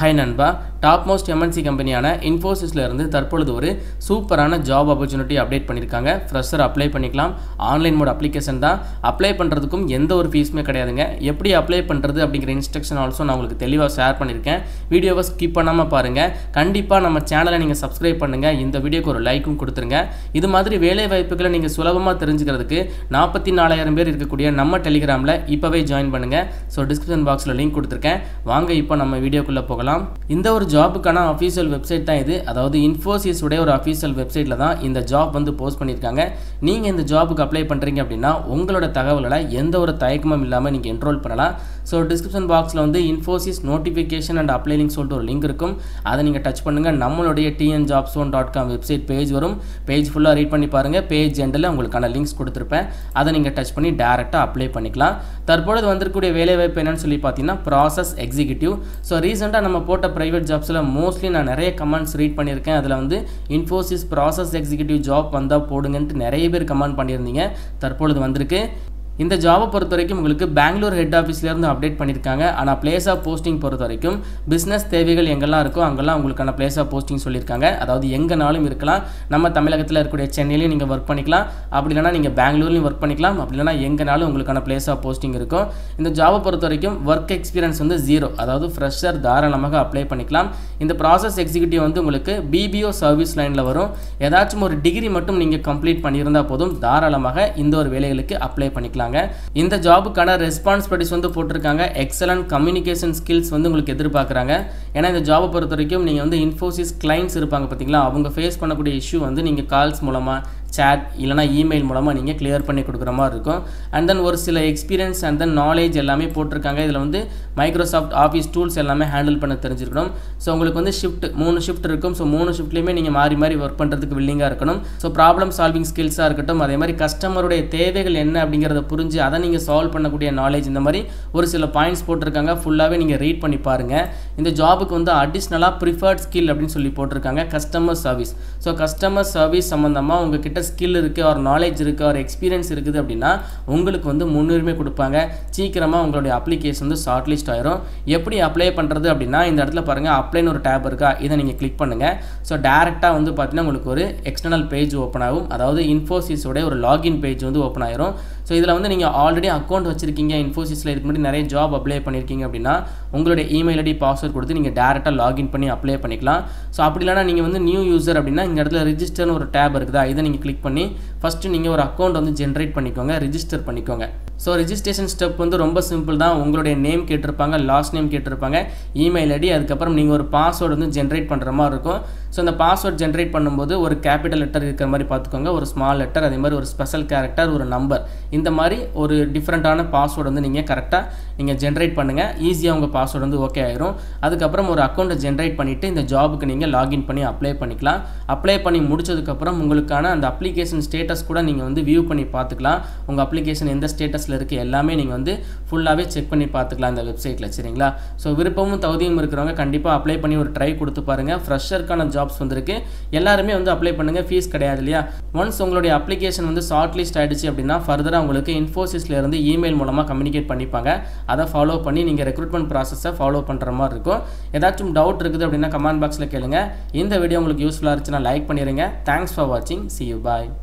hi நண்பா top most MNC கம்பெனியான இன்ஃபோசிஸில் இருந்து தற்பொழுது ஒரு சூப்பரான ஜாப் ஆப்பர்ச்சுனிட்டி அப்டேட் பண்ணியிருக்காங்க ஃப்ரெஷர் அப்ளை பண்ணிக்கலாம் ஆன்லைன் மோட் அப்ளிகேஷன் தான் அப்ளை பண்ணுறதுக்கும் எந்த ஒரு ஃபீஸுமே கிடையாதுங்க எப்படி அப்ளை பண்ணுறது அப்படிங்கிற இன்ஸ்ட்ரக்ஷன் ஆல்சோ நான் உங்களுக்கு தெளிவாக ஷேர் பண்ணியிருக்கேன் வீடியோவை ஸ்கிப் பண்ணாமல் பாருங்கள் கண்டிப்பாக நம்ம சேனலை நீங்கள் சப்ஸ்கிரைப் பண்ணுங்கள் இந்த வீடியோக்கு ஒரு லைக்கும் கொடுத்துருங்க இது மாதிரி வேலை வாய்ப்புகளை நீங்கள் சுலபமாக தெரிஞ்சுக்கிறதுக்கு நாற்பத்தி நாலாயிரம் பேர் இருக்கக்கூடிய நம்ம டெலிகிராமில் இப்போவே ஜாயின் பண்ணுங்கள் ஸோ டிஸ்கிரிப்ஷன் பாக்ஸில் லிங்க் கொடுத்துருக்கேன் வாங்க இப்போ நம்ம வீடியோக்குள்ளே போகலாம் இந்த ஒரு ஜாபுக்கான அஃபீஷியல் வெப்சைட் தான் இது அதாவது இன்ஃபோசிஸ் உடைய ஒரு அஃபீஷியல் வெப்சைட்டில் தான் இந்த ஜாப் வந்து போஸ்ட் பண்ணியிருக்காங்க நீங்கள் இந்த ஜாபுக்கு அப்ளை பண்ணுறீங்க அப்படின்னா உங்களோட தகவல்களை எந்த ஒரு தயக்கமும் இல்லாமல் நீங்கள் என்ரோல் பண்ணலாம் ஸோ டிஸ்கிரிப்ஷன் பாக்ஸில் வந்து Infosys notification and apply link சொல்லிட்டு ஒரு லிங்க் இருக்கும் அதை நீங்கள் டச் பண்ணுங்கள் நம்மளுடைய TN jobs one dot com website page வரும் பேஜ் ஃபுல்லாக ரீட் பண்ணி பாருங்கள் பேஜ் எண்டில் உங்களுக்கான லிங்க்ஸ் கொடுத்துருப்பேன் அதை நீங்கள் டச் பண்ணி டேரெக்டாக அப்ளை பண்ணிக்கலாம் தற்பொழுது வந்திருக்கக்கூடிய வேலைவாய்ப்பு என்னன்னு சொல்லி பார்த்தீங்கன்னா ப்ராசஸ் எக்ஸிக்யூட்டிவ் ஸோ ரீசெண்டாக நம்ம போட்ட ப்ரைவேட் ஜாப்ஸில் மோஸ்ட்லி நான் நிறைய கமெண்ட்ஸ் ரீட் பண்ணியிருக்கேன் அதில் வந்து இன்ஃபோசிஸ் ப்ராசஸ் எக்ஸிக்யூட்டிவ் ஜாப் வந்தால் போடுங்கன்ட்டு நிறைய பேர் கமெண்ட் பண்ணியிருந்தீங்க தற்பொழுது வந்திருக்கு இந்த ஜாபை பொறுத்த வரைக்கும் உங்களுக்கு பெங்களூர் ஹெட் ஆஃபீஸ்லேருந்து அப்டேட் பண்ணியிருக்காங்க ஆனால் பிளேஸ் ஆஃப் போஸ்டிங் பொறுத்த வரைக்கும் பிஸ்னஸ் தேவைகள் எங்கெல்லாம் இருக்கோ அங்கெல்லாம் உங்களுக்கான பிளேஸ் ஆஃப் போஸ்டிங் சொல்லியிருக்காங்க அதாவது எங்கேனாலும் இருக்கலாம் நம்ம தமிழகத்தில் இருக்கக்கூடிய சென்னையிலையும் நீங்கள் ஒர்க் பண்ணிக்கலாம் அப்படி இல்லைனா நீங்கள் பெங்களூர்லையும் ஒர்க் பண்ணிக்கலாம் அப்படி இல்லைனா எங்கேனாலும் உங்களுக்கான பிளேஸ் ஆஃப் போஸ்டிங் இருக்கும் இந்த ஜாபை பொறுத்த வரைக்கும் ஒர்க் எக்ஸ்பீரியன்ஸ் வந்து ஜீரோ அதாவது ஃப்ரெஷர் தாராளமாக அப்ளை பண்ணிக்கலாம் இந்த ப்ராசஸ் எக்ஸிக்யூட்டிவ் வந்து உங்களுக்கு பிபிஓ சர்வீஸ் லைனில் வரும் ஏதாச்சும் ஒரு டிகிரி மட்டும் நீங்கள் கம்ப்ளீட் பண்ணியிருந்தால் போதும் தாராளமாக இந்த ஒரு வேலைகளுக்கு அப்ளை பண்ணிக்கலாம் பண்ணிக்கலாங்க இந்த ஜாபுக்கான ரெஸ்பான்சிபிலிட்டிஸ் வந்து போட்டிருக்காங்க எக்ஸலண்ட் கம்யூனிகேஷன் ஸ்கில்ஸ் வந்து உங்களுக்கு எதிர்பார்க்குறாங்க ஏன்னா இந்த ஜாபை பொறுத்த வரைக்கும் நீங்கள் வந்து இன்ஃபோசிஸ் கிளைண்ட்ஸ் இருப்பாங்க பார்த்தீங்களா அவங்க ஃபேஸ் பண்ணக்கூடிய இஷ்யூ வந்து நீங்கள் கால்ஸ் மூலமாக சேட் இல்லைனா இமெயில் மூலமாக நீங்கள் கிளியர் பண்ணி கொடுக்குற மாதிரி இருக்கும் அண்ட் தென் ஒரு சில எக்ஸ்பீரியன்ஸ் அண்ட் தென் நாலேஜ் எல்லாமே போட்டிருக்காங்க இதில் வந்து மைக்ரோசாஃப்ட் ஆஃபீஸ் டூல்ஸ் எல்லாமே ஹேண்டில் பண்ண தெரிஞ்சிருக்கணும் ஸோ உங்களுக்கு வந்து ஷிஃப்ட் மூணு ஷிஃப்ட் இருக்கும் ஸோ மூணு ஷிஃப்ட்லேயுமே நீங்கள் மாறி மாறி ஒர்க் பண்ணுறதுக்கு வில்லிங்காக இருக்கணும் ஸோ ப்ராப்ளம் சால்விங் ஸ்கில்ஸாக இருக்கட்டும் அதே மாதிரி கஸ்டமருடைய தேவைகள் என்ன அப்படிங்கிறத புரிஞ்சு அதை நீங்கள் சால்வ் பண்ணக்கூடிய நாலேஜ் இந்த மாதிரி ஒரு சில பாயிண்ட்ஸ் போட்டிருக்காங்க ஃபுல்லாகவே நீங்கள் ரீட் பண்ணி பாருங்கள் இந்த ஜாபுக்கு வந்து அடிஷ்னலாக ப்ரிஃபர்ட் ஸ்கில் அப்படின்னு சொல்லி போட்டிருக்காங்க customer service so customer service சம்மந்தமாக உங்ககிட்ட ஸ்கில் இருக்குது ஒரு நாலேஜ் இருக்குது ஒரு எக்ஸ்பீரியன்ஸ் இருக்குது அப்படின்னா உங்களுக்கு வந்து முன்னுரிமை கொடுப்பாங்க சீக்கிரமாக உங்களுடைய அப்ளிகேஷன் வந்து ஷார்ட் லிஸ்ட் ஆயிரும் எப்படி அப்ளை பண்ணுறது அப்படின்னா இந்த இடத்துல பாருங்கள் அப்ளைன்னு ஒரு டேப் இருக்கா இதை நீங்கள் கிளிக் பண்ணுங்கள் ஸோ டேரெக்டாக வந்து பார்த்தீங்கன்னா உங்களுக்கு ஒரு எக்ஸ்டர்னல் பேஜ் ஓப்பன் ஆகும் அதாவது இன்ஃபோசிஸோட ஒரு லாகின் பேஜ் வந்து ஓப்பன் ஆயிரும் ஸோ இதில் வந்து நீங்கள் ஆல்ரெடி அக்கௌண்ட் வச்சிருக்கீங்க இன்ஃபோசிஸில் இதுக்கு முன்னாடி நிறைய ஜாப் அப்ளை பண்ணியிருக்கீங்க அப்படின்னா உங்களுடைய இமெயில் ஐடி பாஸ்வேர்ட் கொடுத்து நீங்கள் டேரெக்டாக லாகின் பண்ணி அப்ளை பண்ணிக்கலாம் ஸோ அப்படி இல்லைனா நீங்கள் வந்து நியூ யூசர் அப்படின்னா இந்த இடத்துல ரிஜிஸ்டர்னு ஒரு டேப் இருக்குதா இதை நீங்கள் கிளிக் பண்ணி ஃபஸ்ட்டு நீங்கள் ஒரு அக்கௌண்ட் வந்து ஜென்ரேட் பண்ணிக்கோங்க ரிஜிஸ்டர் பண்ணிக்கோங்க ஸோ ரிஜிஸ்ட்ரேஷன் ஸ்டெப் வந்து ரொம்ப சிம்பிள் தான் உங்களுடைய நேம் கேட்டிருப்பாங்க லாஸ்ட் நேம் கேட்டிருப்பாங்க இமெயில் ஐடி அதுக்கப்புறம் நீங்கள் ஒரு பாஸ்வேர்டு வந்து ஜென்ரேட் பண்ணுற மாதிரி இருக்கும் ஸோ அந்த பாஸ்வேர்ட் ஜென்ரேட் பண்ணும்போது ஒரு கேபிட்டல் லெட்டர் இருக்கிற மாதிரி பார்த்துக்கோங்க ஒரு ஸ்மால் லெட்டர் அதே மாதிரி ஒரு ஸ்பெஷல் கேரக்டர் ஒரு நம்பர் இந்த மாதிரி ஒரு டிஃப்ரெண்ட்டான பாஸ்வேர்டு வந்து நீங்கள் கரெக்டாக நீங்கள் ஜென்ரேட் பண்ணுங்கள் ஈஸியாக உங்கள் பாஸ்வேர்டு வந்து ஓகே ஆயிரும் அதுக்கப்புறம் ஒரு அக்கௌண்ட்டை ஜென்ரேட் பண்ணிவிட்டு இந்த ஜாபுக்கு நீங்கள் லாகின் பண்ணி அப்ளை பண்ணிக்கலாம் அப்ளை பண்ணி முடிச்சதுக்கப்புறம் உங்களுக்கான அந்த அப்ளிகேஷன் ஸ்டேட்டஸ் கூட நீங்கள் வந்து வியூ பண்ணி பார்த்துக்கலாம் உங்கள் அப்ளிகேஷன் எந்த ஸ்டேட்டஸில் இருக்குது எல்லாமே நீங்கள் வந்து ஃபுல்லாகவே செக் பண்ணி பார்த்துக்கலாம் இந்த வெப்சைட்டில் சரிங்களா ஸோ விருப்பமும் தகுதியும் இருக்கிறவங்க கண்டிப்பாக அப்ளை பண்ணி ஒரு ட்ரை கொடுத்து பாருங்கள் ஃப்ரெஷருக்கான ஜாப்ஸ் வந்திருக்கு எல்லாருமே வந்து அப்ளை பண்ணுங்கள் ஃபீஸ் கிடையாது இல்லையா ஒன்ஸ் உங்களுடைய அப்ளிகேஷன் வந்து ஷார்ட் லிஸ்ட் ஆகிடுச்சு அப்படின்னா ஃபர்தராக உங்களுக்கு இன்ஃபோசிஸ்லேருந்து இமெயில் மூலமாக கம்யூனிகேட் பண்ணிப்பாங்க அதை ஃபாலோ பண்ணி நீங்கள் ரெக்ரூட்மெண்ட் ப்ராசஸை ஃபாலோ பண்ணுற மாதிரி இருக்கும் ஏதாச்சும் டவுட் இருக்குது அப்படின்னா கமெண்ட் பாக்ஸில் கேளுங்க இந்த வீடியோ உங்களுக்கு யூஸ்ஃபுல்லாக இருந்துச்சுன்னா லைக் பண்ணிடுங்க தேங்க்ஸ் ஃபார் வாட்சிங் சி யூ பாய்